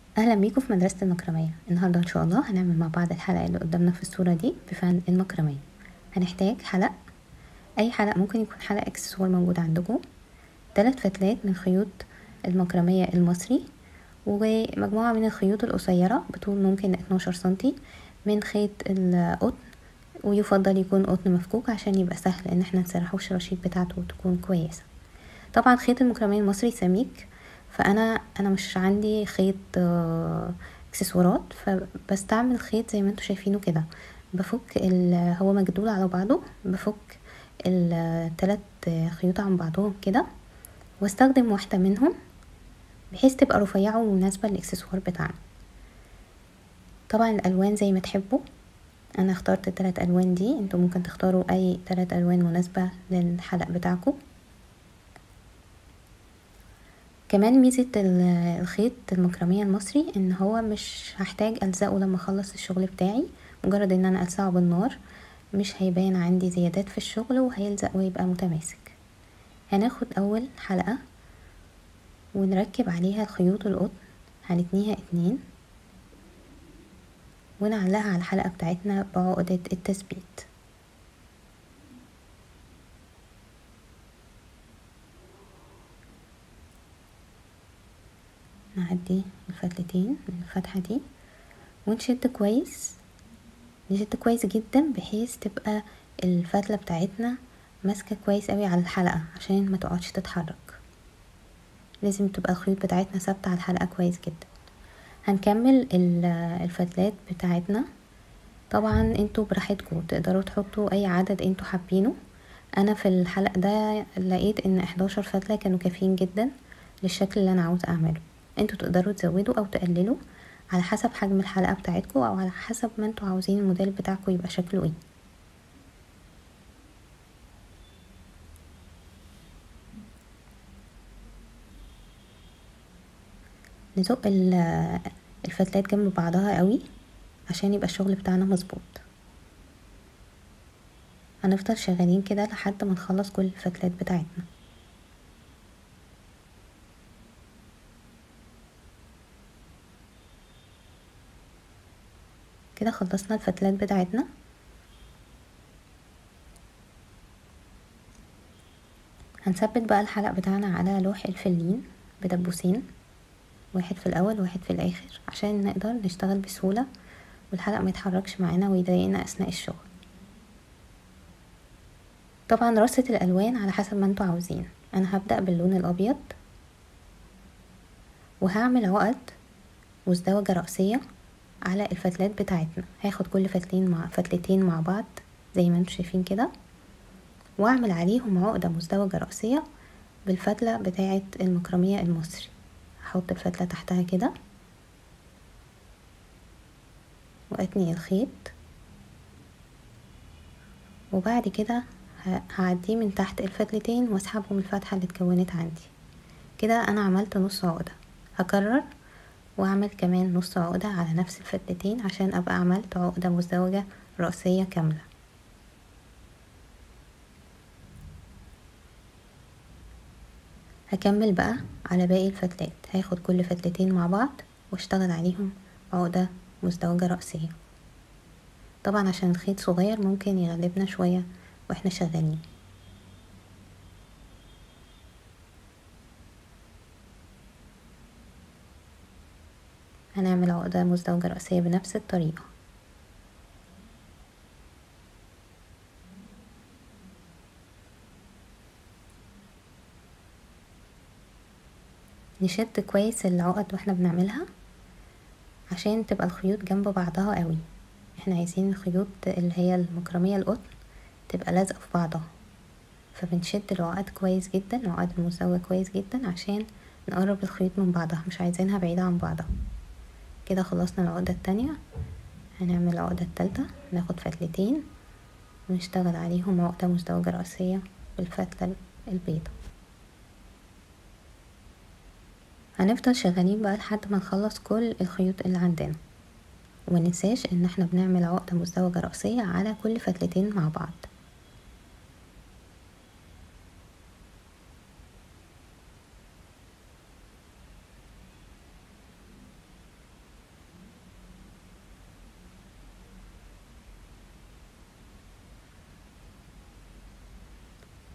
اهلا بيكم في مدرسة المكرمية النهاردة ان شاء الله هنعمل مع بعض الحلقة اللي قدامنا في الصورة دي بفن المكرمية هنحتاج حلق اي حلق ممكن يكون حلق اكسسوار موجود عندكم ثلاث فتلات من خيوط المكرمية المصري ومجموعة من الخيوط القصيرة بطول ممكن 12 سنتي من خيط القطن ويفضل يكون قطن مفكوك عشان يبقى سهل ان احنا نسرحه الشراشيب بتاعته تكون كويسة طبعا خيط المكرمية المصري سميك فانا انا مش عندي خيط اكسسوارات فبستعمل خيط زي ما انتوا شايفينه كده بفك هو مجدول على بعضه بفك الثلاث خيوط عن بعضهم كده واستخدم واحده منهم بحيث تبقى رفيعه ومناسبه للاكسسوار بتاعنا طبعا الالوان زي ما تحبوا انا اخترت الثلاث الوان دي انتوا ممكن تختاروا اي ثلاث الوان مناسبه للحلق بتاعكم كمان ميزة الخيط المكرمية المصري ان هو مش هحتاج الزقه لما اخلص الشغل بتاعي مجرد ان انا الزقه بالنار مش هيبان عندي زيادات في الشغل وهيلزق ويبقى متماسك هناخد اول حلقة ونركب عليها الخيوط القطن هنتنيها اتنين ونعلقها على الحلقة بتاعتنا بعقدة التثبيت نعدي الفتلتين من الفتحة دي ونشد كويس نشد كويس جدا بحيث تبقى الفتلة بتاعتنا ماسكة كويس قوي على الحلقة عشان ما تقعدش تتحرك لازم تبقى الخيوط بتاعتنا ثابتة على الحلقة كويس جدا هنكمل الفتلات بتاعتنا طبعا انتوا براحتكم تقدروا تحطوا اي عدد انتوا حابينه انا في الحلق ده لقيت ان 11 فتلة كانوا كافيين جدا للشكل اللي انا عاوز اعمله انتوا تقدروا تزودوا او تقللوا على حسب حجم الحلقة بتاعتكم او على حسب ما انتوا عاوزين الموديل بتاعكم يبقى شكله ايه نزق الفتلات جنب بعضها قوي عشان يبقى الشغل بتاعنا مظبوط هنفضل شغالين كده لحد ما نخلص كل الفتلات بتاعتنا كده خلصنا الفتلات بتاعتنا هنثبت بقى الحلق بتاعنا على لوح الفلين بدبوسين واحد في الاول واحد في الاخر عشان نقدر نشتغل بسهولة والحلق ما يتحركش معانا ويضايقنا اثناء الشغل طبعا رصة الالوان على حسب ما انتوا عاوزين انا هبدأ باللون الابيض وهعمل عقد مزدوجة رأسية على الفتلات بتاعتنا هاخد كل فتلين مع فتلتين مع بعض زي ما انتم شايفين كده واعمل عليهم عقدة مزدوجة رأسية بالفتلة بتاعة المكرمية المصري هحط الفتلة تحتها كده واتني الخيط وبعد كده هعديه من تحت الفتلتين واسحبهم الفتحة اللي اتكونت عندي كده انا عملت نص عقدة هكرر واعمل كمان نص عقدة على نفس الفتلتين عشان ابقى عملت عقدة مزدوجة رأسية كاملة هكمل بقى على باقي الفتلات هاخد كل فتلتين مع بعض واشتغل عليهم عقدة مزدوجة رأسية طبعا عشان الخيط صغير ممكن يغلبنا شوية واحنا شغالين هنعمل عقدة مزدوجة رأسية بنفس الطريقة نشد كويس العقد واحنا بنعملها عشان تبقى الخيوط جنب بعضها قوي احنا عايزين الخيوط اللي هي المكرمية القطن تبقى لازقة في بعضها فبنشد العقد كويس جدا العقد المزدوجة كويس جدا عشان نقرب الخيوط من بعضها مش عايزينها بعيدة عن بعضها كده خلصنا العقدة التانية هنعمل العقدة التالتة ناخد فتلتين ونشتغل عليهم عقدة مزدوجة رأسية بالفتلة البيضة هنفضل شغالين بقى لحد ما نخلص كل الخيوط اللي عندنا وما ننساش ان احنا بنعمل عقدة مزدوجة رأسية على كل فتلتين مع بعض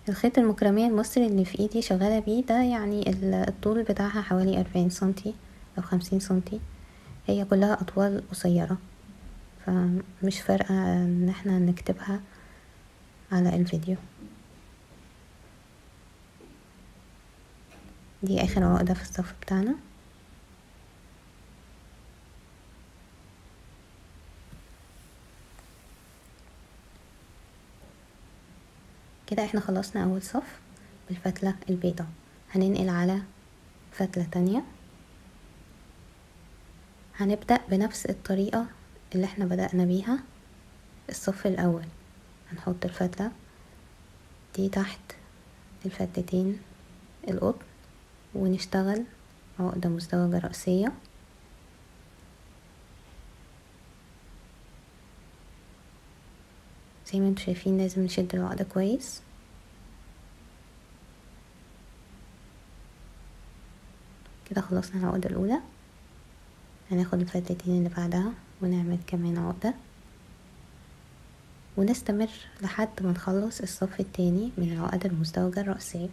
الخيط المكرمية المصري اللي في ايدي شغالة بيه ده يعني الطول بتاعها حوالي أربعين سنتي أو خمسين سنتي هي كلها أطوال قصيرة فمش فارقة ان احنا نكتبها على الفيديو دي اخر عقدة في الصف بتاعنا كده احنا خلصنا اول صف بالفتلة البيضاء هننقل على فتلة تانية هنبدأ بنفس الطريقة اللي احنا بدأنا بيها الصف الاول هنحط الفتلة دي تحت الفتلتين القطن ونشتغل عقدة مزدوجة رأسية زي ما انتم شايفين لازم نشد العقدة كويس كده خلصنا العقدة الأولى هناخد الفتلتين اللي بعدها ونعمل كمان عقدة ونستمر لحد ما نخلص الصف التاني من العقد المزدوجة الرأسية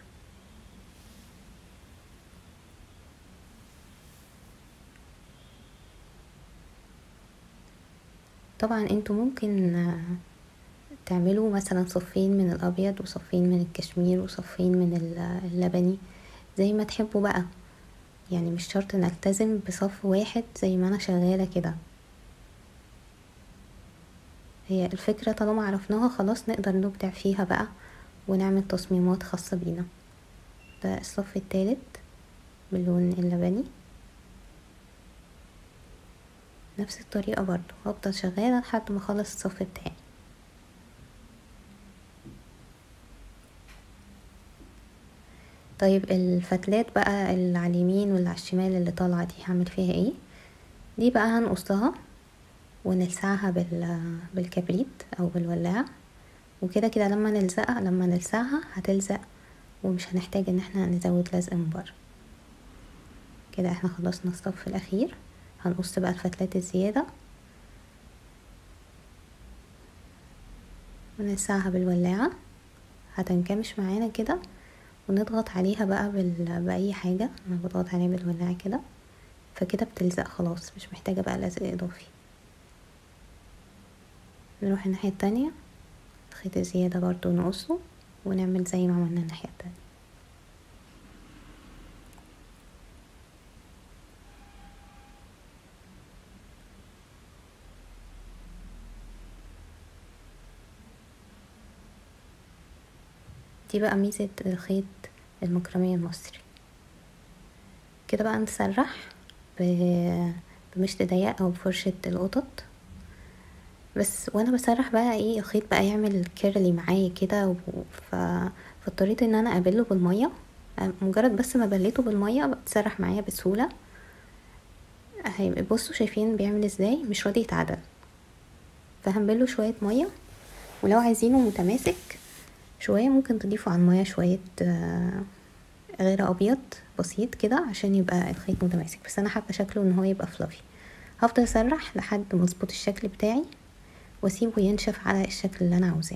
طبعا انتوا ممكن تعملوا مثلا صفين من الابيض وصفين من الكشمير وصفين من اللبني زي ما تحبوا بقى يعني مش شرط نلتزم بصف واحد زي ما انا شغالة كده هي الفكرة طالما عرفناها خلاص نقدر نبدع فيها بقى ونعمل تصميمات خاصة بينا ده الصف التالت باللون اللبني نفس الطريقة برضو هفضل شغالة لحد ما اخلص الصف بتاعي طيب الفتلات بقى اللي على اليمين واللي على الشمال اللي طالعة دي هعمل فيها ايه دي بقى هنقصها ونلسعها بال بالكبريت او بالولاعة وكده كده لما نلزقها لما نلسعها هتلزق ومش هنحتاج ان احنا نزود لزق من بره كده احنا خلصنا الصف الاخير هنقص بقى الفتلات الزيادة ونلسعها بالولاعة هتنكمش معانا كده ونضغط عليها بقى بال... بأي حاجة انا بضغط عليها بالولاعة كده فكده بتلزق خلاص مش محتاجة بقى لزق اضافي نروح الناحية التانية الخيط الزيادة برضو نقصه ونعمل زي ما عملنا الناحية التانية دي بقى ميزة الخيط المكرمية المصري كده بقى نسرح بمشط ضيق او بفرشة القطط بس وانا بسرح بقى ايه الخيط بقى يعمل كيرلي معايا كده ف... فاضطريت ان انا ابله بالميه مجرد بس ما بليته بالميه بتسرح معايا بسهوله بصوا شايفين بيعمل ازاي مش راضي يتعدل فهنبله شويه ميه ولو عايزينه متماسك شويه ممكن تضيفوا على الميه شويه غير ابيض بسيط كده عشان يبقى الخيط متماسك بس انا حابه شكله ان هو يبقى فلافي هفضل اسرح لحد ما اظبط الشكل بتاعي واسيبه ينشف على الشكل اللي انا عاوزاه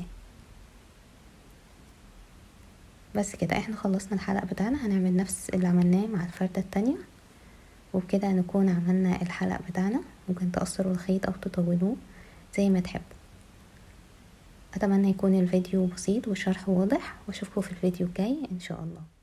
بس كده احنا خلصنا الحلق بتاعنا هنعمل نفس اللي عملناه مع الفردة التانية وبكده نكون عملنا الحلق بتاعنا ممكن تقصروا الخيط او تطولوه زي ما تحبوا اتمنى يكون الفيديو بسيط والشرح واضح واشوفكم في الفيديو الجاي ان شاء الله